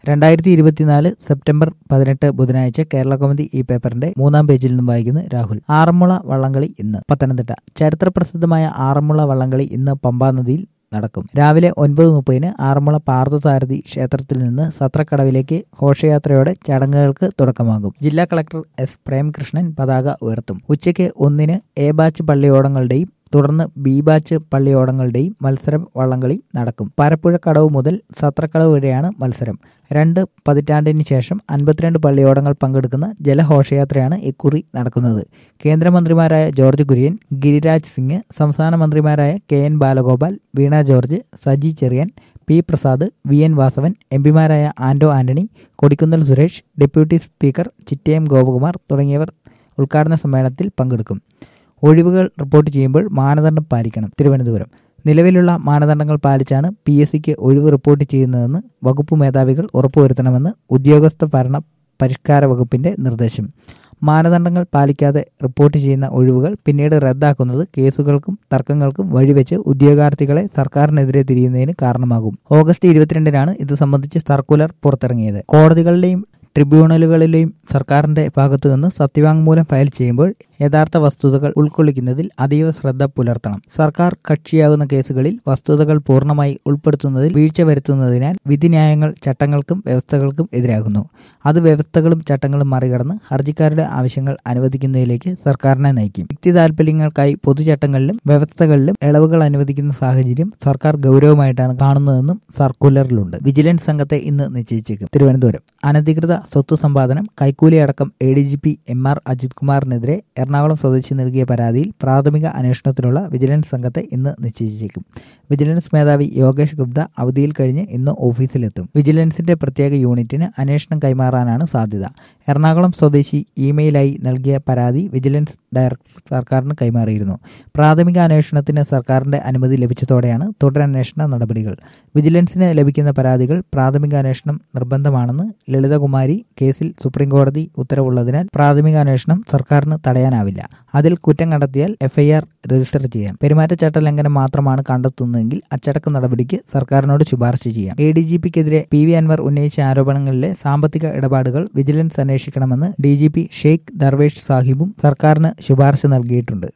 രണ്ടായിരത്തി ഇരുപത്തിനാല് സെപ്റ്റംബർ പതിനെട്ട് ബുധനാഴ്ച കേരള കൗമുദി ഈ പേപ്പറിന്റെ മൂന്നാം പേജിൽ നിന്നും വായിക്കുന്നു രാഹുൽ ആറന്മുള വള്ളംകളി ഇന്ന് പത്തനംതിട്ട ചരിത്രപ്രസിദ്ധമായ ആറന്മുള വള്ളംകളി ഇന്ന് പമ്പാനദിയിൽ നടക്കും രാവിലെ ഒൻപത് മുപ്പതിന് ആറന്മുള പാർത്ഥസാരഥി ക്ഷേത്രത്തിൽ നിന്ന് സത്രക്കടവിലേക്ക് ഘോഷയാത്രയോടെ ചടങ്ങുകൾക്ക് തുടക്കമാകും ജില്ലാ കളക്ടർ എസ് പ്രേംകൃഷ്ണൻ പതാക ഉയർത്തും ഉച്ചയ്ക്ക് ഒന്നിന് എ ബാച്ച് പള്ളിയോടങ്ങളുടെയും തുടർന്ന് ബി ബാച്ച് പള്ളിയോടങ്ങളുടെയും മത്സരം വള്ളംകളി നടക്കും പരപ്പുഴ കടവ് മുതൽ സത്രക്കടവ് വരെയാണ് മത്സരം രണ്ട് പതിറ്റാണ്ടിന് ശേഷം അൻപത്തിരണ്ട് പള്ളിയോടങ്ങൾ പങ്കെടുക്കുന്ന ജലഘോഷയാത്രയാണ് ഇക്കുറി നടക്കുന്നത് കേന്ദ്രമന്ത്രിമാരായ ജോർജ് കുര്യൻ ഗിരിരാജ് സിംഗ് സംസ്ഥാന മന്ത്രിമാരായ K N Balagopal Veena George Saji Cherian P Prasad V N Vasavan M പിമാരായ ആന്റോ ആന്റണി കൊടിക്കുന്നിൽ സുരേഷ് ഡെപ്യൂട്ടി സ്പീക്കർ ചിറ്റയം ഗോപകുമാർ തുടങ്ങിയവർ ഉദ്ഘാടന സമ്മേളനത്തിൽ പങ്കെടുക്കും ഒഴിവുകൾ റിപ്പോർട്ട് ചെയ്യുമ്പോൾ മാനദണ്ഡം പാലിക്കണം തിരുവനന്തപുരം നിലവിലുള്ള മാനദണ്ഡങ്ങൾ പാലിച്ചാണ് പി എസ് സിക്ക് ഒഴിവ് റിപ്പോർട്ട് ചെയ്യുന്നതെന്ന് വകുപ്പ് മേധാവികൾ ഉറപ്പുവരുത്തണമെന്ന് ഉദ്യോഗസ്ഥ ഭരണ പരിഷ്കാര വകുപ്പിന്റെ നിർദ്ദേശം മാനദണ്ഡങ്ങൾ പാലിക്കാതെ റിപ്പോർട്ട് ചെയ്യുന്ന ഒഴിവുകൾ പിന്നീട് റദ്ദാക്കുന്നത് കേസുകൾക്കും തർക്കങ്ങൾക്കും വഴിവെച്ച് ഉദ്യോഗാർത്ഥികളെ സർക്കാരിനെതിരെ തിരിയുന്നതിന് കാരണമാകും ഓഗസ്റ്റ് ഇരുപത്തിരണ്ടിനാണ് ഇത് സംബന്ധിച്ച് സർക്കുലർ പുറത്തിറങ്ങിയത് കോടതികളിലെയും ട്രിബ്യൂണലുകളിലെയും സർക്കാരിന്റെ ഭാഗത്തു നിന്ന് സത്യവാങ്മൂലം ഫയൽ ചെയ്യുമ്പോൾ യഥാർത്ഥ വസ്തുതകൾ ഉൾക്കൊള്ളിക്കുന്നതിൽ അതീവ ശ്രദ്ധ പുലർത്തണം സർക്കാർ കക്ഷിയാകുന്ന കേസുകളിൽ വസ്തുതകൾ പൂർണ്ണമായി ഉൾപ്പെടുത്തുന്നതിൽ വീഴ്ച വരുത്തുന്നതിനാൽ വിധിന്യായങ്ങൾ ചട്ടങ്ങൾക്കും വ്യവസ്ഥകൾക്കും എതിരാകുന്നു അത് വ്യവസ്ഥകളും ചട്ടങ്ങളും മറികടന്ന് ഹർജിക്കാരുടെ ആവശ്യങ്ങൾ അനുവദിക്കുന്നതിലേക്ക് സർക്കാരിനെ നയിക്കും വ്യക്തി താൽപര്യങ്ങൾക്കായി പൊതുചട്ടങ്ങളിലും വ്യവസ്ഥകളിലും ഇളവുകൾ അനുവദിക്കുന്ന സാഹചര്യം സർക്കാർ ഗൗരവമായിട്ടാണ് കാണുന്നതെന്നും സർക്കുലറിലുണ്ട് വിജിലൻസ് സംഘത്തെ ഇന്ന് നിശ്ചയിച്ചേക്കും തിരുവനന്തപുരം അനധികൃത സ്വത്ത് സമ്പാദനം കൈക്കൂലി അടക്കം A D G P M R Ajith കുമാറിനെതിരെ എറണാകുളം സ്വദേശി നൽകിയ പരാതിയിൽ പ്രാഥമിക അന്വേഷണത്തിനുള്ള വിജിലൻസ് സംഘത്തെ ഇന്ന് നിശ്ചയിച്ചേക്കും വിജിലൻസ് മേധാവി യോഗേഷ് ഗുപ്ത അവധിയിൽ കഴിഞ്ഞ് ഇന്ന് ഓഫീസിലെത്തും വിജിലൻസിന്റെ പ്രത്യേക യൂണിറ്റിന് അന്വേഷണം കൈമാറാനാണ് സാധ്യത എറണാകുളം സ്വദേശി ഇമെയിലായി നൽകിയ പരാതി വിജിലൻസ് ഡയറക്ടർ സർക്കാരിന് കൈമാറിയിരുന്നു പ്രാഥമിക അന്വേഷണത്തിന് സർക്കാരിന്റെ അനുമതി ലഭിച്ചതോടെയാണ് തുടരന്വേഷണ നടപടികൾ വിജിലൻസിന് ലഭിക്കുന്ന പരാതികൾ പ്രാഥമിക അന്വേഷണം നിർബന്ധമാണെന്ന് ലളിതകുമാരി കേസിൽ സുപ്രീംകോടതി ഉത്തരവുള്ളതിനാൽ പ്രാഥമിക അന്വേഷണം സർക്കാരിന് തടയാനാവില്ല അതിൽ കുറ്റം കണ്ടെത്തിയാൽ എഫ്ഐആർ രജിസ്റ്റർ ചെയ്യാം പെരുമാറ്റച്ചട്ട ലംഘനം മാത്രമാണ് കണ്ടെത്തുന്നതെങ്കിൽ അച്ചടക്ക നടപടിക്ക് സർക്കാരിനോട് ശുപാർശ ചെയ്യാം എ ഡി ജി പിക്കെതിരെ പി വി അൻവർ ഉന്നയിച്ച ആരോപണങ്ങളിലെ സാമ്പത്തിക ഇടപാടുകൾ വിജിലൻസ് അന്വേഷിക്കണമെന്ന് D G P Sheikh Darvesh സാഹിബും സർക്കാരിന് ശുപാർശ നൽകിയിട്ടുണ്ട്